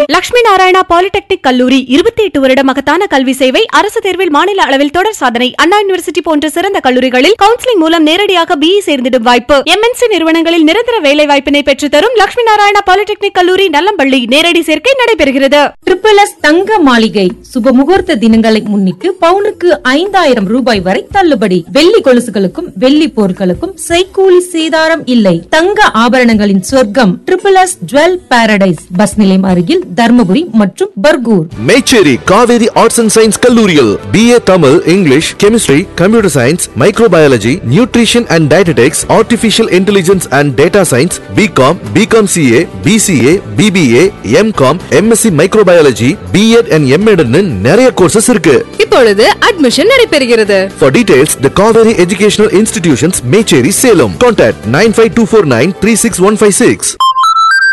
Lakshmi Narayana polytechnic கல்லூரி இருபத்தி எட்டு வருட மகத்தான கல்வி சேவை அரசு தேர்வில் மாநில அளவில் தொடர் சாதனை அண்ணா யூனிவர்சிட்டி போன்ற சிறந்த கல்லூரிகளில் கவுன்சிலிங் மூலம் நேரடியாக பிஇ சேர்ந்திடும் வாய்ப்பு எம்என்சி நிறுவனங்களில் நிரந்தர வேலை வாய்ப்பினை பெற்றுத்தரும் லட்சுமி நாராயணா பாலிடெக்னிக் கல்லூரி நல்லம்பள்ளி நேரடி சேர்க்கை நடைபெறுகிறது ட்ரிபிள் எஸ் தங்க மாளிகை சுப முகூர்த்த தினங்களை முன்னிட்டு பவுனுக்கு ஐந்தாயிரம் ரூபாய் வரை தள்ளுபடி வெள்ளி கொலுசுகளுக்கும் வெள்ளி பொருட்களுக்கும் செய்கூலி சேதாரம் இல்லை தங்க ஆபரணங்களின் சொர்க்கம் triple S jewel paradise bus நிலையம் அருகில் தர்மபுரி மற்றும் Bargur Mecheri Kaveri arts and science கல்லூரியில் BA Tamil English chemistry computer science microbiology nutrition and dietetics artificial intelligence and data science BCom BCom CA BCA BBA MCom MSc microbiology BEd and எம்எட்னு நிறைய courses இருக்கு இப்பொழுது admission நடைபெறுகிறது For details, the Kaveri Educational Institutions, Mecheri, Salem. Contact 95249 36156.